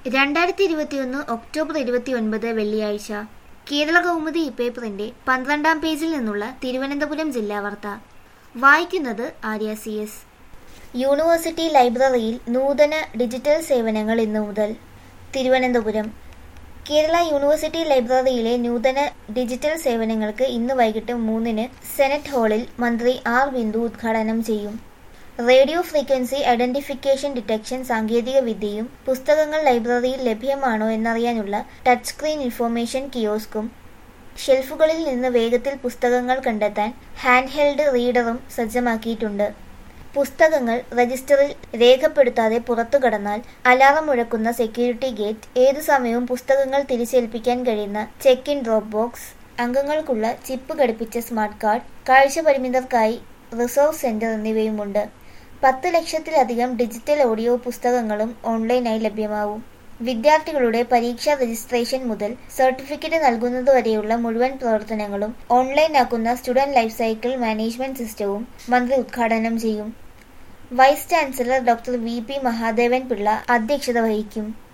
രണ്ടായിരത്തി ഇരുപത്തിയൊന്ന് ഒക്ടോബർ ഇരുപത്തിയൊൻപത് വെള്ളിയാഴ്ച കേരള കൗമുദി ഇപ്പേപ്പറിന്റെ പന്ത്രണ്ടാം പേജിൽ നിന്നുള്ള തിരുവനന്തപുരം ജില്ലാ വാർത്ത വായിക്കുന്നത് ആര്യ സി എസ് യൂണിവേഴ്സിറ്റി ലൈബ്രറിയിൽ നൂതന ഡിജിറ്റൽ സേവനങ്ങൾ ഇന്നു മുതൽ തിരുവനന്തപുരം കേരള യൂണിവേഴ്സിറ്റി ലൈബ്രറിയിലെ നൂതന ഡിജിറ്റൽ സേവനങ്ങൾക്ക് ഇന്ന് വൈകിട്ട് മൂന്നിന് സെനറ്റ് ഹാളിൽ മന്ത്രി ആർ ബിന്ദു ഉദ്ഘാടനം ചെയ്യും റേഡിയോ ഫ്രീക്വൻസി ഐഡന്റിഫിക്കേഷൻ ഡിറ്റക്ഷൻ സാങ്കേതിക വിദ്യയും പുസ്തകങ്ങൾ ലൈബ്രറിയിൽ ലഭ്യമാണോ എന്നറിയാനുള്ള ടച്ച് സ്ക്രീൻ ഇൻഫോർമേഷൻ കിയോസ്കും ഷെൽഫുകളിൽ നിന്ന് വേഗത്തിൽ പുസ്തകങ്ങൾ കണ്ടെത്താൻ ഹാൻഡ് ഹെൽഡ് റീഡറും സജ്ജമാക്കിയിട്ടുണ്ട് പുസ്തകങ്ങൾ രജിസ്റ്ററിൽ രേഖപ്പെടുത്താതെ പുറത്തു കടന്നാൽ അലാറം മുഴക്കുന്ന സെക്യൂരിറ്റി ഗേറ്റ് ഏതു സമയവും പുസ്തകങ്ങൾ തിരിച്ചേൽപ്പിക്കാൻ കഴിയുന്ന ചെക്ക് ഇൻ ഡ്രോപ്പ് ബോക്സ് അംഗങ്ങൾക്കുള്ള ചിപ്പ് ഘടിപ്പിച്ച സ്മാർട്ട് കാർഡ് കാഴ്ച പരിമിതർക്കായി റിസോർസ് സെന്റർ എന്നിവയുമുണ്ട് പത്ത് ലക്ഷത്തിലധികം ഡിജിറ്റൽ ഓഡിയോ പുസ്തകങ്ങളും ഓൺലൈനായി ലഭ്യമാവും വിദ്യാർത്ഥികളുടെ പരീക്ഷാ രജിസ്ട്രേഷൻ മുതൽ സർട്ടിഫിക്കറ്റ് നൽകുന്നതുവരെയുള്ള മുഴുവൻ പ്രവർത്തനങ്ങളും ഓൺലൈനാക്കുന്ന സ്റ്റുഡന്റ് ലൈഫ് സൈക്കിൾ മാനേജ്മെന്റ് സിസ്റ്റവും മന്ത്രി ഉദ്ഘാടനം ചെയ്യും vice chancellor doctor V P Mahadevan Pillai അധ്യക്ഷത വഹിക്കും